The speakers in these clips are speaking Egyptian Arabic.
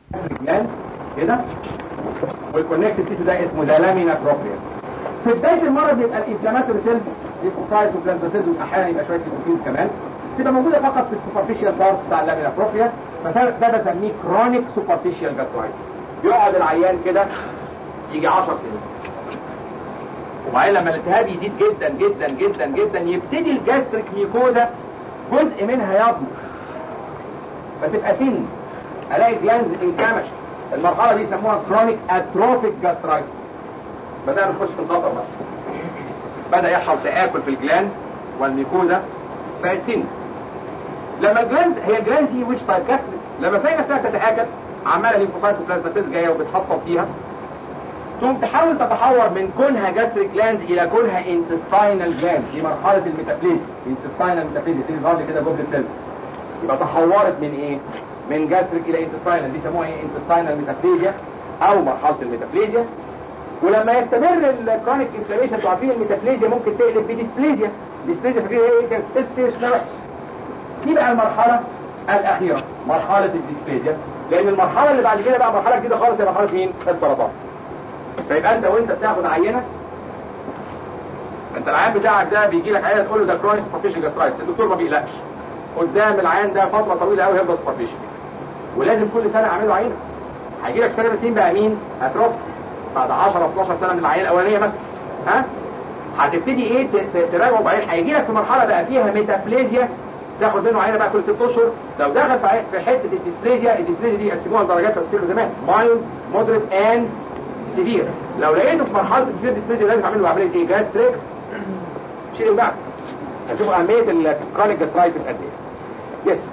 جلاند كده والكونكتيف تيشو ده اسمه ذا لامينا بروبريا في بدايه المرض بيبقى الانفلاماتوري سيلز ليكوسايت وبلازماسيلز واحيانا يبقى شويه ليكوفيلز كمان تبقى موجوده فقط في السوبرفيشال بارت بتاع اللامينا بروبريا فده ده بسميه كرونيك سوبرفيشال جاسترايتس يقعد العيان كده يجي 10 سنين وبعدين لما الالتهاب يزيد جدا جدا جدا جدا يبتدي الجاستريك ميكوزا جزء منها يضمر فتبقى تن الاقي جلانز انكمش المرحله دي يسموها كرونيك اتروفيك جاسترايتس بدأنا نخش في الخطر بقى بدأ يحصل تآكل في الجلاند والميكوزا بقت تن لما الجلاند هي الجلاند دي ويتش تايب جاستريك لما تلاقي نفسها تتآكل عماله ليمفوسايت وبلازماسيس جايه وبتحطم فيها ثم تحاول تتحور من كونها جاستريك جلاندز الى كونها انتستاينال جلاند دي مرحله الميتابليزيا انتستاينال ميتابليزيا تيجي ظهر لي كده جوبلت سيلز يبقى تحورت من ايه من جاستريك الى انتستاينال دي يسموها ايه انتستاينال ميتابليزيا او مرحله الميتابليزيا ولما يستمر الكرونيك انفلاميشن انتوا عارفين الميتابليزيا ممكن تقلب بديسبليزيا ديسبليزيا فاكرين ايه كانت ست اسمها وحش دي بقى المرحله الاخيره مرحله الديسبليزيا لان المرحله اللي بعد كده بقى مرحله جديده خالص هي مرحله مين السرطان فيبقى انت وانت بتاخد عينه انت العيان بتاعك ده بيجي لك عينه تقول له ده كرونيك سوبرفيشن جاسترايتس الدكتور ما بيقلقش قدام العيان ده فتره طويله قوي هيفضل سوبرفيشن ولازم كل سنه اعمل له عينه هيجي لك سنه سنين بقى مين اتروف بعد 10 12 سنه من العينه الاولانيه مثلا ها هتبتدي ايه تراجعه وبعدين هيجي لك في مرحله بقى فيها ميتابليزيا تاخد منه عينه بقى كل ست اشهر لو دخل في حته الديسبليزيا الديسبليزيا دي قسموها لدرجات تفسير زمان مايلد مودريت اند سيفير لو لقيته في مرحله السيفير ديسبليزيا لازم اعمل له عمليه ايه جاستريك شيل وجعك هتشوفوا اهميه الكرونيك جاسترايتس قد ايه يس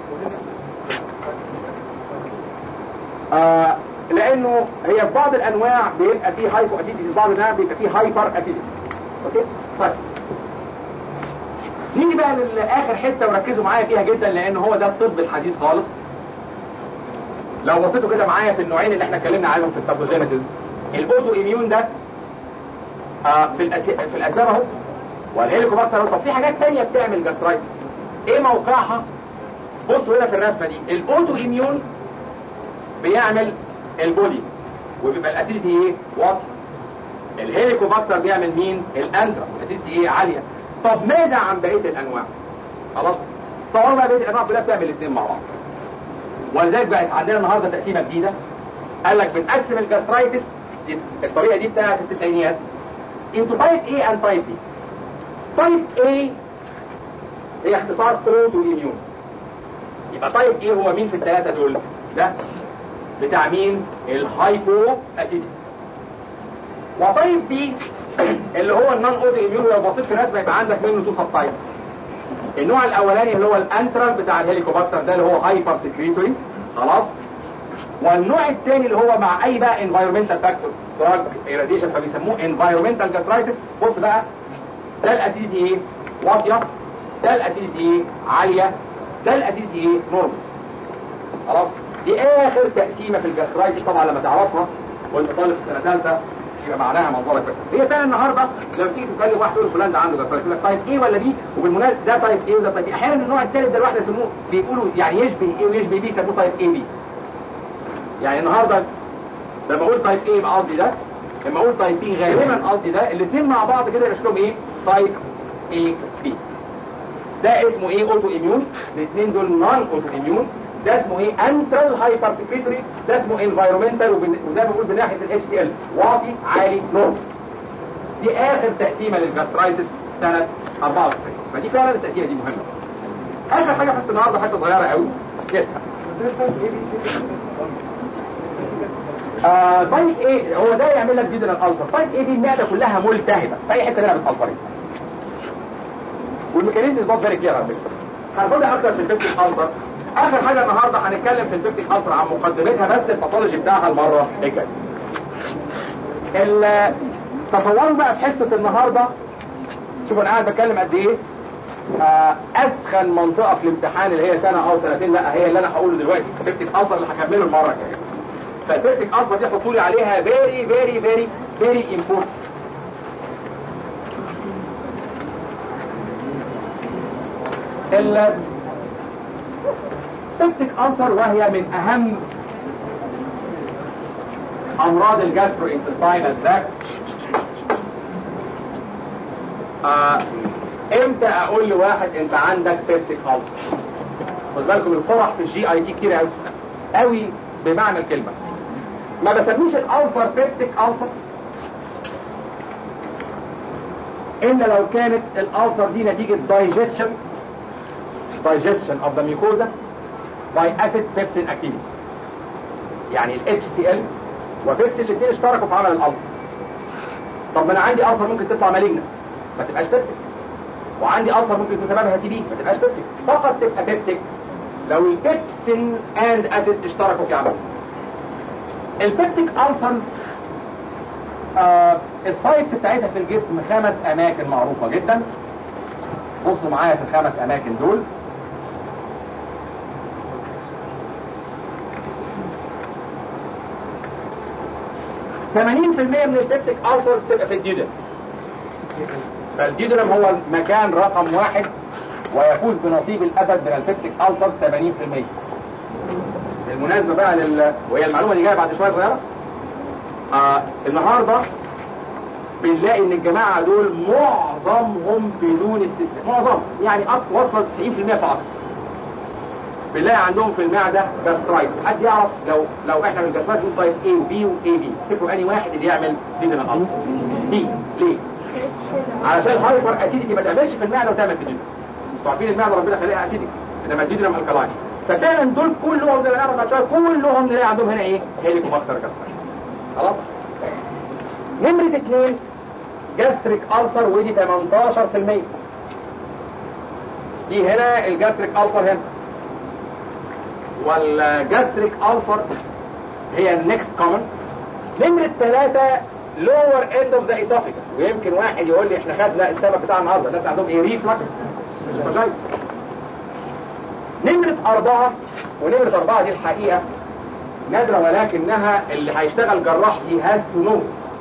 آه لانه هي في بعض الانواع بيبقى فيه هايبو اسيديتي في بعض الانواع بيبقى فيه هايبر اسيديتي اوكي طيب نيجي بقى لاخر حته وركزوا معايا فيها جدا لان هو ده الطب الحديث خالص لو بصيتوا كده معايا في النوعين اللي احنا اتكلمنا عنهم في الباثوجينيسيس الاوتو اميون ده آه في الأسي... في الاسباب اهو والهيليكوباكتر طب في حاجات تانية بتعمل جاسترايتس ايه موقعها بصوا هنا في الرسمه دي الاوتو اميون بيعمل البودي وبيبقى الاسيديتي ايه واطي الهيليكوباكتر بيعمل مين الانترا الاسيديتي ايه عاليه طب ماذا عن بقيه الانواع خلاص طبعا بقى بقيه الانواع كلها بتعمل الاثنين مع بعض ولذلك بقت عندنا النهارده تقسيمه جديده قال لك بنقسم الجاسترايتس الطريقه دي بتاعت التسعينيات انتو تايب ايه اند تايب بي تايب ايه هي اختصار اوتو اميون يبقى تايب ايه هو مين في الثلاثه دول ده بتاع مين الهايبو اسيدي وطيب بي اللي هو النون اوتو اميون لو بصيت في الرسمه يبقى عندك منه تو سب تايبس النوع الاولاني اللي هو الانترال بتاع الهيليكوباكتر ده اللي هو هايبر سكريتوري خلاص والنوع الثاني اللي هو مع اي بقى انفايرمنتال فاكتور دراج ايراديشن فبيسموه انفايرمنتال جاسترايتس بص بقى ده الاسيديتي ايه واطيه ده الاسيديتي ايه عاليه ده الاسيديتي ايه نورمال خلاص دي اخر تقسيمه في الجاسترايتس طبعا لما تعرفها وانت طالب في سنه ثالثه يبقى معناها منظرك بس هي فعلا النهارده لما تيجي تكلم واحد تقول فلان ده عنده جاسترايتس يقول لك تايب ايه ولا بي وبالمناسبه ده تايب ايه وده تايب ايه احيانا النوع الثالث ده الواحد يسموه بيقولوا يعني يشبه ايه ويشبه بي يسموه تايب ايه بي يعني النهارده لما اقول تايب ايه يبقى قصدي ده لما اقول تايب بي غالبا قصدي ده الاثنين مع بعض كده يبقى شكلهم ايه تايب ايه بي ده اسمه ايه اوتو اميون الاثنين دول نون اوتو اميون ده اسمه ايه انترال هايبر سكريتوري ده اسمه انفايرمنتال وزي ما بقول بناحيه الاتش سي ال واطي عالي نورمال دي اخر تقسيمه للجاسترايتس سنه 94 فدي فعلا التقسيمه دي مهمه اخر حاجه بس النهارده حته صغيره قوي يس آه طيب ايه هو ده يعمل لك جدرا الالسر طيب ايه دي المعده كلها ملتهبه في اي حته منها بتالسرين والميكانيزم از نوت فيري كلير على فكره هناخدها اكتر في البيبتيك السر اخر حاجه النهارده هنتكلم في البيبتيك السر عن مقدمتها بس الباثولوجي بتاعها المره الجايه تصوروا بقى في حصه النهارده شوفوا انا قاعد بتكلم قد ايه آه اسخن منطقه في الامتحان اللي هي سنه او سنتين لا هي اللي انا هقوله دلوقتي البيبتيك السر اللي هكمله المره الجايه فالبيبتيك السر دي حطوا لي عليها فيري فيري فيري فيري امبورتنت البيبتيك ألسر وهي من أهم امراض الجاسترو انتستاينال تراكت آه امتى اقول لواحد انت عندك بيبتيك ألسر خد بالكم القرح في الجي اي تي كتير قوي قوي بمعنى الكلمه ما بسميش الالسر بيبتيك ألسر الا لو كانت الالسر دي نتيجه دايجيشن digestion of the mucosa by acid pepsin activity يعني ال HCl وبيبسين الاثنين اشتركوا في عمل الالسر طب ما انا عندي السر ممكن تطلع مالجنة ما تبقاش بيبتيك وعندي السر ممكن يكون سببها تي بي ما تبقاش بيبتيك فقط تبقى بيبتيك لو البيبسين اند اسيد اشتركوا في عمل البيبتيك السرز آه السايتس بتاعتها في الجسم خمس اماكن معروفة جدا بصوا معايا في الخمس اماكن دول 80% من البيبتيك ألسرز تبقى في الديودن فالديودنم هو المكان رقم واحد ويفوز بنصيب الأسد من البيبتيك ألسرز 80% بالمناسبة بقى لل... وهي المعلومة اللي جاية بعد شوية صغيرة آه النهاردة بنلاقي ان الجماعة دول معظمهم بدون استثناء معظم يعني وصل 90% فقط بنلاقي عندهم في المعدة جاسترايتس حد يعرف لو لو احنا من الجاسترايتس من طيب A وبي وAB تفتكروا انهي واحد اللي يعمل ديدنا الأصل دي ليه؟ علشان الهايبر اسيديتي ما تعملش في المعدة وتعمل في الديدنا انتوا عارفين المعدة ربنا خليها اسيديك انما الديدنا الكلاين ففعلا دول كلهم زي ما نعرف بعد شويه كلهم نلاقي عندهم هنا ايه؟ هيليكوباكتر جاسترايتس خلاص؟ نمرة اثنين جاستريك ألسر ودي 18% دي هنا الجاستريك ألسر هنا والجاستريك ألسر هي النكست كومن نمرة ثلاثة lower end of the esophagus ويمكن واحد يقول لي احنا خدنا السبب بتاع النهارده الناس عندهم ايه ريفلكس نمرة أربعة ونمرة أربعة دي الحقيقة نادرة ولكنها اللي هيشتغل جراح دي هاز تو نو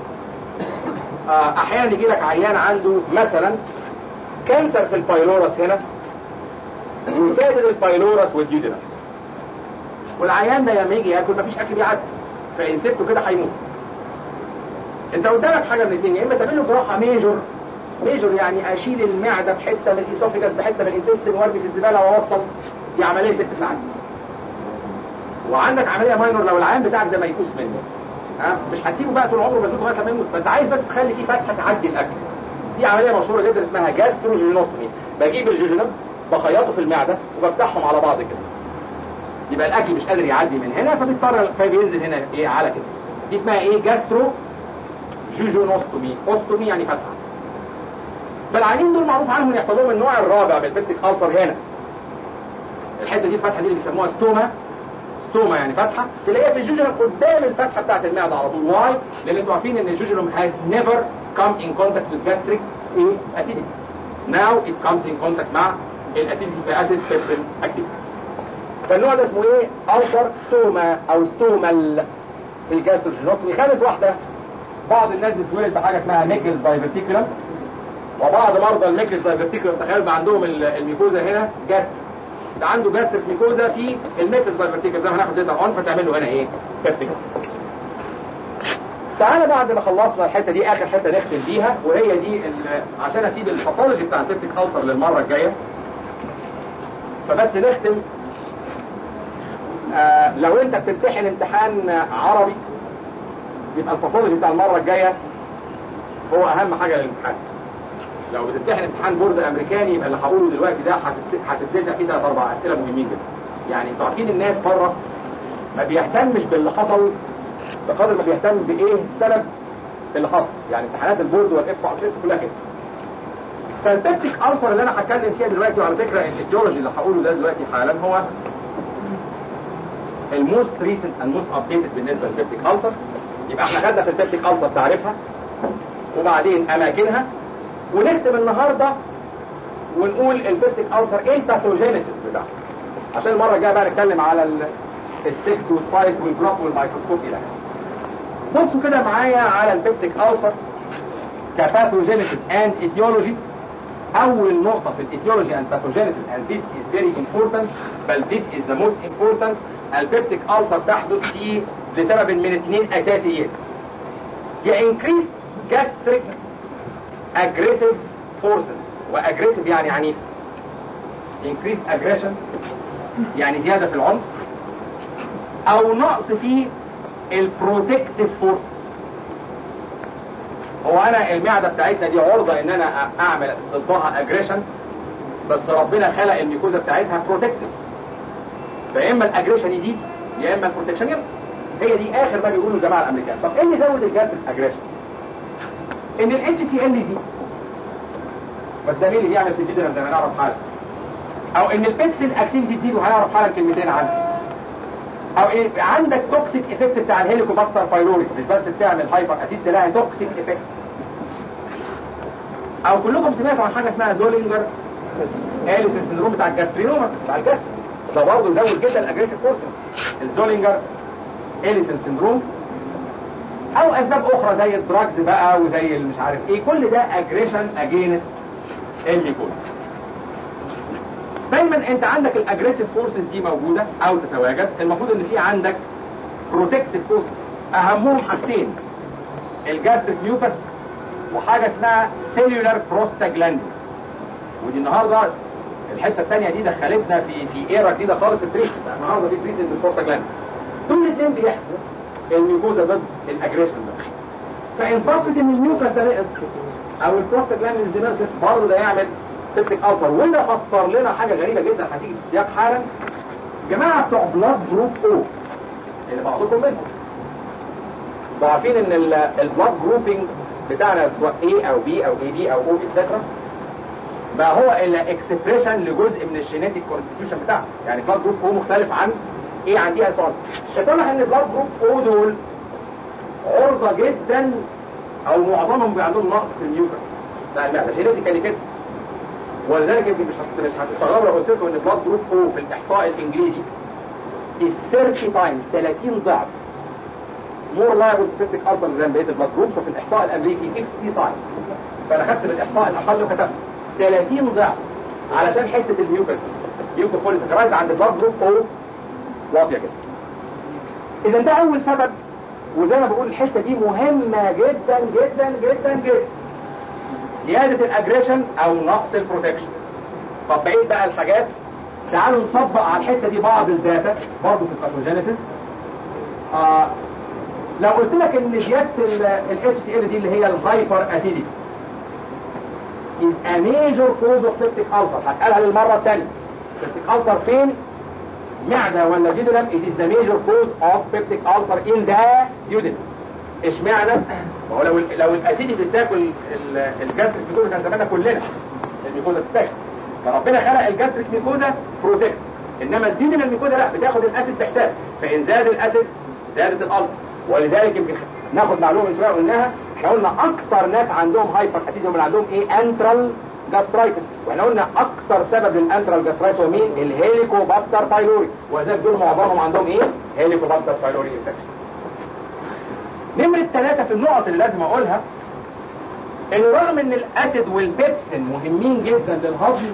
أحيانا يجي لك عيان عنده مثلا كانسر في البايلورس هنا يسادد البايلورس والديودينم والعيان ده لما يجي ياكل مفيش اكل بيعدي فان سبته كده هيموت انت قدامك حاجه من الاثنين يا اما تعمل له جراحه ميجور ميجور يعني اشيل المعده بحته من الاسوفيجاس بحته من الانتستين وارمي في الزباله واوصل دي عمليه ست ساعات وعندك عمليه ماينور لو العيان بتاعك ده ميؤوس منه ها مش هتسيبه بقى طول عمره بسيطه لغايه لما يموت فانت عايز بس تخلي فيه فتحه تعدي الاكل دي عمليه مشهوره جدا اسمها جاستروجينوستومي بجيب الجوجينم بخيطه في المعده وبفتحهم على بعض كده يبقى الاكل مش قادر يعدي من هنا فبيضطر فبينزل هنا ايه على كده دي اسمها ايه جاسترو جوجونوستومي اوستومي يعني فتحه فالعيانين دول معروف عنهم ان يحصل لهم النوع الرابع من البيبتيك ألسر هنا الحته دي الفتحه دي اللي بيسموها ستوما ستوما يعني فتحه تلاقيها في الجوجنم قدام الفتحه بتاعت المعده على طول واي لان انتوا عارفين ان الجوجنم has never come in contact with gastric acidity now it comes in contact مع الاسيديتي في اسيد بيبسين اكتيف فالنوع ده اسمه ايه ألسر ستوما او ستومال في الجاستروجينوتومي خامس واحده بعض الناس بتتولد بحاجه اسمها ميكلز دايفرتيكولم وبعض مرضى الميكلز دايفرتيكولم تخيل بقى عندهم الميكوزا هنا جاست ده عنده جاستريك ميكوزا في الميكلز دايفرتيكولم زي ما هناخد ليتر اون فتعمل له هنا ايه بيبتيك تعالى بعد ما خلصنا الحته دي اخر حته نختم بيها وهي دي عشان اسيب الباثولوجي بتاع البيبتيك ألسر للمره الجايه فبس نختم آه لو انت بتمتحن امتحان عربي يبقى الباثولوجي بتاع المره الجايه هو اهم حاجه للامتحان لو بتمتحن امتحان بورد امريكاني يبقى اللي هقوله دلوقتي ده هتتلسع فيه ثلاث اربع اسئله مهمين جدا يعني انتوا عارفين الناس بره ما بيهتمش باللي حصل بقدر ما بيهتم بايه السبب اللي حصل يعني امتحانات البورد والاف اس كلها كده فالبيبتيك ألسر اللي انا هتكلم فيها دلوقتي وعلى فكره الايديولوجي اللي هقوله ده دلوقتي حالا هو الموست ريسنت اند موست ابديتد بالنسبه للبيبتيك ألسر يبقى احنا خدنا في البيبتيك ألسر تعريفها وبعدين اماكنها ونختم النهارده ونقول البيبتيك ألسر ايه الباثوجينيسيس بتاعها عشان المره الجايه بقى نتكلم على السكس والسايت والجراف والميكروسكوب الى اخره بصوا كده معايا على البيبتيك ألسر كباثوجينيسيس اند ايتيولوجي اول نقطة في الايتيولوجي and pathogenesis and this is very important بل this is the most important البيبتيك ألسر تحدث في لسبب من اثنين اساسيين يا increased gastric aggressive forces واجريسيف يعني عنيف increased aggression يعني زيادة في العنف او نقص في البروتكتيف فورس هو انا المعدة بتاعتنا دي عرضة ان انا اعمل ضدها اجريشن بس ربنا خلق الميكوزا بتاعتها بروتكتيف فيا اما الاجريشن يزيد يا اما البروتكشن ينقص هي دي اخر ما بيقولوا الجماعه الامريكان طب ايه اللي زود الجاز الاجريشن ان الاتش سي ال يزيد بس ده مين اللي بيعمل في الجدر زي ما نعرف حالا او ان البيكسل اكتيفيتي تزيد وهنعرف حالا كلمتين عنه او إيه عندك توكسيك افكت بتاع الهيليكوباكتر بايلوري مش بس بتعمل هايبر اسيد تلاقي توكسيك افكت او كلكم سمعتوا عن حاجه اسمها زولينجر اليسون سندروم بتاع الجاسترينوما بتاع الجاستر ده برضه زود جدا الاجريسيف فورسز الزولينجر اليسون سندروم او اسباب اخرى زي الدراجز بقى وزي مش عارف ايه كل ده اجريشن اجينست الميكوز دايما انت عندك الاجريسيف فورسز دي موجوده او تتواجد المفروض ان في عندك بروتكتيف فورسز اهمهم حاجتين الجاستريك ميوكس وحاجه اسمها سيلولار بروستاجلاندز ودي النهارده الحته الثانيه دي دخلتنا في في ايرا جديده خالص في التريتمنت النهارده في تريتمنت البروستاجلاندز دول الاثنين بيحموا الميوكوزا ضد الاجريشن ده فان صدفه ان الميوكس ده نقص او البروستاجلاندز دي نقصت برضه ده يعمل سيبتك ألسر وده فسر لنا حاجة غريبة جدا هتيجي في السياق حالا جماعة بتوع بلاد جروب او اللي بعضكم منهم عارفين ان البلاد جروبنج بتاعنا سواء A او B او AB او O اتسترا ما هو الا اكسبريشن لجزء من الجينيتيك كونستيتيوشن بتاعنا يعني بلاد جروب O مختلف عن A عن دي سؤال اتضح ان بلاد جروب O دول عرضة جدا او معظمهم بيبقى عندهم نقص في الميوكس بتاع المعدة جينيتيكالي كده ولذلك يمكن مش مش هتستغرب لو قلت لكم ان بلاد جروب او في الاحصاء الانجليزي is 30 times 30 ضعف more liable to cystic ulcer than بقيه البلاد جروبس وفي الاحصاء الامريكي 50 times فانا خدت الاحصاء الاقل وكتبت 30 ضعف علشان حته الميوكس ميوكو بوليساكرايز عند بلاد جروب او واطيه كده اذا ده اول سبب وزي ما بقول الحته دي مهمه جدا جدا جدا جدا زيادة الاجريشن او نقص البروتكشن طب بقيت بقى الحاجات تعالوا نطبق على الحتة دي بعض الداتا برضه في الباثوجينيسيس آه لو قلت لك ان زيادة ال HCl دي اللي هي الهايبر اسيديتي is a major cause of septic ulcer هسألها للمرة الثانية septic ulcer فين معدة ولا جدرم it is the major cause of septic ulcer in the duodenum اشمعنى؟ ما هو لو لو الاسيدي بتاكل الجاستريك ميكوزا كان زماننا كلنا الميكوزا بتاكل فربنا خلق الجاستريك ميكوزا بروتكت انما الديدن الميكوزا لا بتاخد الاسيد بحساب فان زاد الاسيد زادت الالسر ولذلك يمكن ناخد معلومه من شويه قلناها احنا قلنا اكتر ناس عندهم هايبر اسيد هم اللي عندهم ايه انترال جاسترايتس واحنا قلنا اكتر سبب للانترال جاسترايتس هو مين الهيليكوباكتر بايلوري ولذلك دول معظمهم عندهم ايه هيليكوباكتر بايلوري انفكشن نمرة ثلاثة في النقط اللي لازم اقولها انه رغم ان الاسيد والبيبسين مهمين جدا للهضم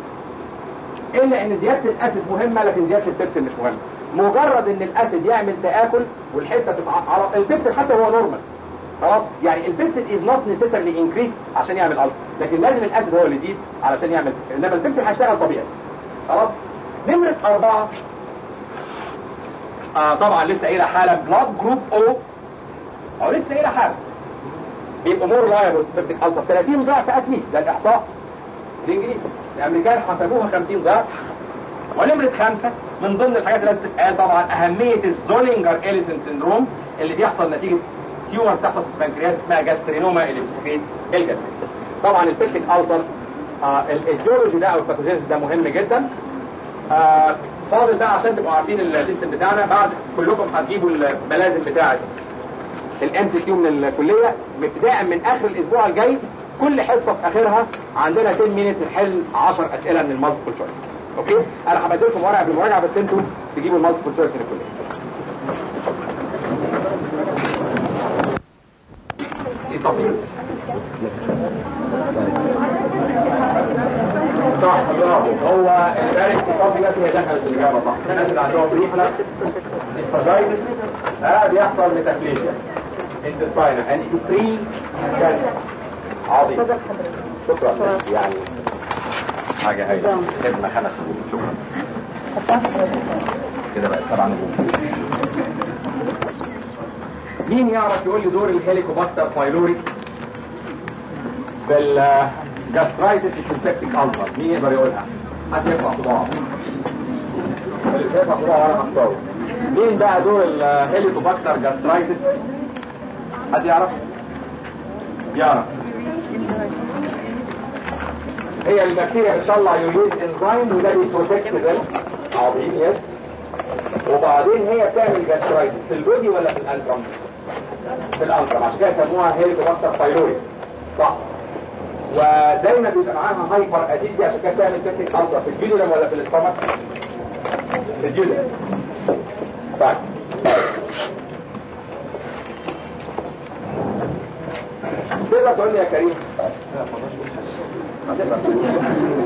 الا ان زيادة الاسيد مهمة لكن زيادة البيبسين مش مهمة مجرد ان الاسيد يعمل تآكل والحتة تبقى على البيبسين حتى هو نورمال خلاص يعني البيبسين از نوت نيسيسرلي انكريس عشان يعمل ألسر لكن لازم الاسيد هو اللي يزيد علشان يعمل انما البيبسين هيشتغل طبيعي خلاص نمرة أربعة آه طبعا لسه قايلة حالة بلاد جروب او او لسه قايلة حاجة بيبقى مور لايبل سيبتك ألسر 30 ضعف اتليست ده الاحصاء الانجليزي الامريكان حسبوها 50 ضعف ونمرة خمسة من ضمن الحاجات اللي لازم تتقال طبعا اهمية الزولينجر اليسون سندروم اللي بيحصل نتيجة تيومر بتحصل في البنكرياس اسمها جاسترينوما اللي بتفيد الجاسترين طبعا البيبتيك ألسر آه الجيولوجي ده او الباثوجينيس ده مهم جدا آه فاضل بقى عشان تبقوا عارفين السيستم بتاعنا بعد كلكم هتجيبوا الملازم بتاعت الام سي كيو من الكليه ابتداء من اخر الاسبوع الجاي كل حصه في اخرها عندنا 10 مينتس نحل 10 اسئله من المالتيبل تشويس اوكي انا هبدل لكم ورقه بالمراجعه بس انتوا تجيبوا المالتيبل تشويس من الكليه صح برافو هو الدايركت اسوفيجاس هي دخلت في الاجابه صح الناس اللي عندهم ريفلكس اسفاجايتس اه بيحصل ميتافليجيا انتستاينا ان فري عظيم شكرا يعني حاجه هايله خدمه خمس نجوم شكرا كده بقت سبع نجوم مين يعرف يقول لي دور الهيليكوباكتر بايلوري في الجاسترايتس السنتكتيك الفر مين يقدر يقولها حد يرفع صباعه اللي يرفع صباعه وانا هختاره مين بقى دور الهيليكوباكتر جاسترايتس حد يعرف يعرف هي البكتيريا بتطلع يوريز انزيم وده بيبروتكت عظيم يس وبعدين هي بتعمل جاسترايتس في البودي ولا في الانترم في الانترم عشان كده يسموها هيليكوباكتر بايلوري صح ودايما بيبقى معاها هايبر اسيدي عشان كده بتعمل بيتك الترا في الجيلولم ولا في الاستومك في الجيلولم طيب تقدر تقول لي يا كريم هتقدر تقول لي.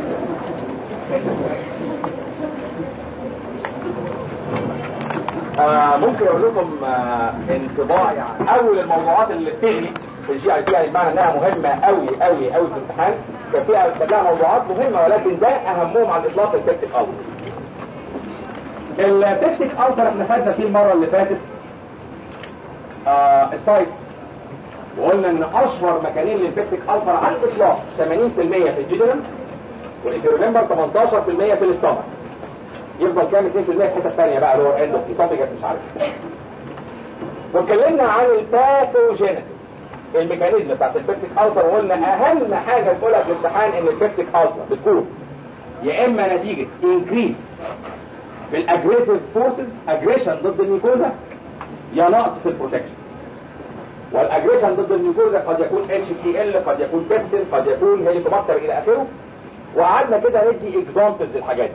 آه ممكن اقول لكم آه انطباع يعني اول الموضوعات اللي بتغلي في الجي اي بي يعني بمعنى انها مهمه قوي قوي قوي في الامتحان كان فيها كلها موضوعات مهمه ولكن ده اهمهم على الاطلاق البيكتيك السر البيكتيك السر احنا خدنا فيه المره اللي فاتت آه السايتس وقلنا ان اشهر مكانين للبيكتيك السر على الاطلاق 80% في الجيدرم والانتروليمبر 18% في الاستومك يفضل كام 2% في الحته الثانيه بقى اللي هو اند اوف ايسوفيجاس مش عارف واتكلمنا عن الباثوجينيسيس الميكانيزم بتاعت البيبتيك ألسر وقلنا اهم حاجه تقولها في الامتحان ان البيبتيك ألسر بتكون يا اما نتيجه انكريس في الاجريسيف فورسز اجريشن ضد الميكوزا يا نقص في البروتكشن والاجريشن ضد الميكوزا قد يكون اتش سي ال قد يكون بيبسين قد يكون هيليكوباكتر الى اخره وقعدنا كده ندي اكزامبلز للحاجات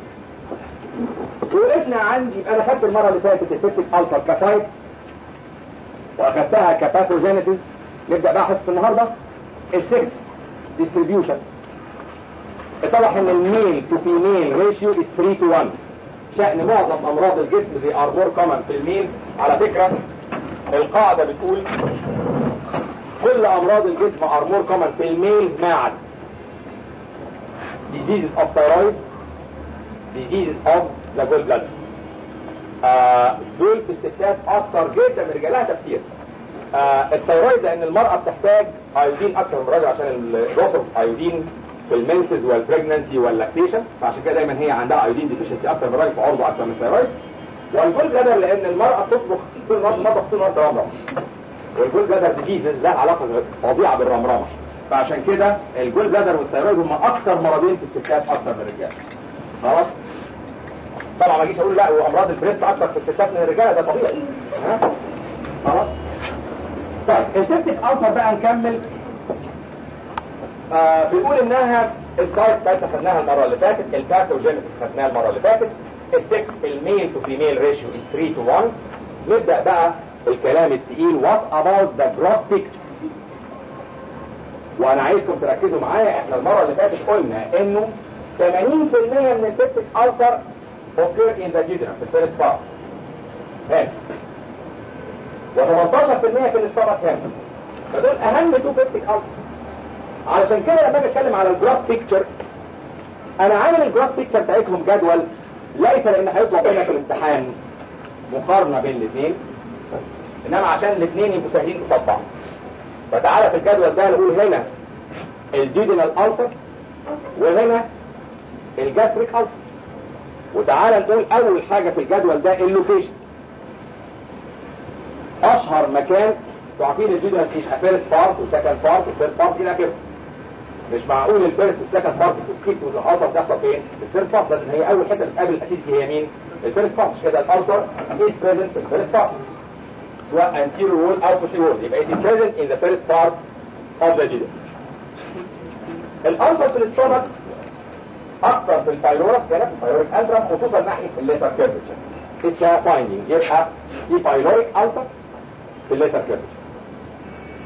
دي وقفنا عندي انا خدت المره اللي فاتت البيبتيك ألسر كسايتس واخدتها كباثوجينيسيس نبدا بقى حصه النهارده السكس ديستريبيوشن اتضح ان الميل تو فيميل ريشيو از 3 تو 1 شأن معظم امراض الجسم دي ار مور كومن في الميل على فكره القاعده بتقول كل امراض الجسم ار مور كومن في الميلز ما عدا diseases of thyroid diseases of the gallbladder آه دول في الستات اكتر جدا من رجالها تفسير آه الثيرويد لان المرأة بتحتاج ايودين اكتر من الراجل عشان الرطب ايودين في المنسز والبريجننسي واللاكتيشن فعشان كده دايما هي عندها ايودين ديفيشنسي اكتر من الراجل فعرضه اكتر من الثيرويد والجول بلادر لان المرأة بتطبخ طول النهار مطبخ طول النهار رمرم والجول بلادر ديزيز لها علاقة فظيعة بالرمرمة فعشان كده الجول بلادر والثيرويد هم اكتر مرضين في الستات اكتر من الرجال خلاص طبعا ما اجيش اقول لا وامراض البريست اكتر في الستات من الرجاله ده طبيعي ها خلاص طيب السيبتيك ألسر بقى نكمل آه بيقول انها السايت بتاعتنا خدناها المره اللي فاتت الباثوجينيسيس خدناها المره اللي فاتت السكس الميل تو فيميل ريشيو از 3 تو 1 نبدا بقى الكلام الثقيل وات اباوت ذا جروس بيكتشر وانا عايزكم تركزوا معايا احنا المره اللي فاتت قلنا انه 80% من السيبتيك ألسر occur in the uterus في الفيرست بارت هنا و18% في الاستمك هنا فدول اهم تو بيبتيك ألسر علشان كده لما اجي اتكلم على الجراس بيكتشر انا عامل الجراس بيكتشر بتاعتهم جدول ليس لان هيطلع لنا في الامتحان مقارنه بين الاثنين انما عشان الاثنين يبقوا سهلين تطبق فتعالى في الجدول ده نقول هنا الديودينال ألسر وهنا الجاستريك ألسر وتعالى نقول اول حاجة في الجدول ده اللوكيشن اشهر مكان تعرفين الفيديو مفيش فيرست بارت وسكند بارت وثيرد بارت الى اخره مش معقول الفيرست والسكند بارت تسكيت والحاصل تحصل فين؟ الثيرد بارت لان هي اول حته بتقابل الاسيد هي مين؟ الفيرست بارت مش كده الالتر is present في الفيرست بارت سواء anterior wall او posterior wall يبقى it is present in the first part of the video الالتر في الاستومك اكثر في البايلورس هنا في البايلوريك انترم خصوصا ناحيه الليتر كيرفتشر اتس فايندينج يبقى في بايلوريك التر في الليتر كيرفتشر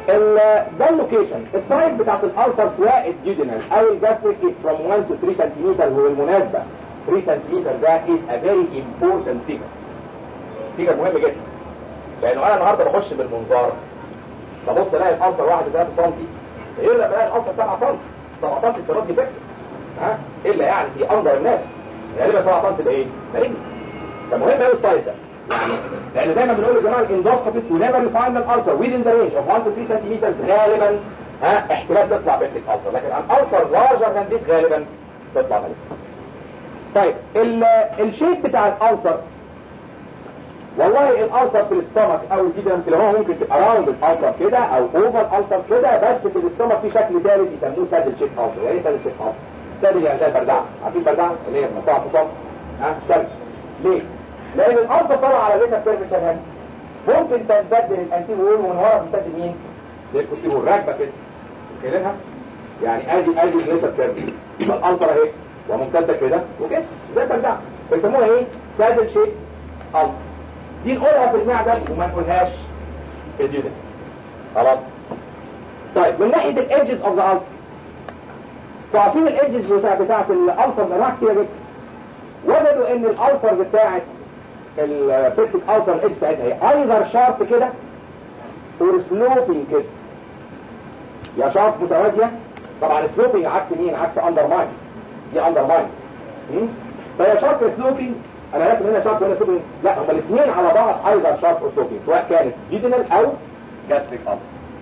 ال- ده اللوكيشن السايز بتاعت الالسر سواء الجيودينال او الجاستريك is from 1 to 3 سنتيمتر وبالمناسبه 3 سنتيمتر ده is a very important figure فيجر مهم جدا لانه انا النهارده بخش بالمنظار ببص الاقي الالسر 1 3 سم غير لما الاقي الالسر 7 سم 7 سم في الرد فكر ها الا يعني في انظر الناس غالبا 7 سم ده ايه؟ ده رجل فمهم قوي السايز ده يعني لان دايما بنقول يا جماعه الاندوسكوبيست ونيفر يفايند الالسر within the range of 1 to 3 سنتيمتر غالبا ها احتمال تطلع بيتك الالسر لكن الالسر لارجر ذان ذيس غالبا تطلع مالك طيب ال- الشيب بتاع الالسر والله الالسر في الاستمك او الجدران كده هو ممكن تبقى راوند الالسر كده او اوفر الالسر كده بس في الاستمك في شكل ثالث يسموه سادل شيب السر يعني ايه سادل شيب السر سادل يعني زي البردعه عارفين البردعه اللي هي مقطعه فصام ها سادل ليه لان الالسر طالع على ليتر كيرف هنا ممكن تمتد للانتيب وول ومن ورا تمتد مين زي الكوتيب راكبه كده شايلينها يعني ادي ادي الليتر كيرف يبقى الالسر اهي وممتده كده وكده زي البردعه بيسموها ايه سادل شيب السر دي نقولها في المعدة وما نقولهاش في الجدن خلاص طيب من ناحية الايدجز اوف ذا ألسر تعرفين الايدجز بتاع بتاعت الألسر انواع كتير جدا وجدوا ان الألسر بتاعت البيبتيك ألسر الايدج بتاعتها هي ايذر شارب كده اور سلوبينج كده يا شارب متوازية طبعا سلوبينج عكس مين عكس اندر ماين دي اندر ماين فهي شارب سلوبينج انا لكن هنا شارب وهنا سلوبينج لا هما الاثنين على بعض ايضا شارب سلوبينج سواء كانت جيدنال او جاستريك ألسر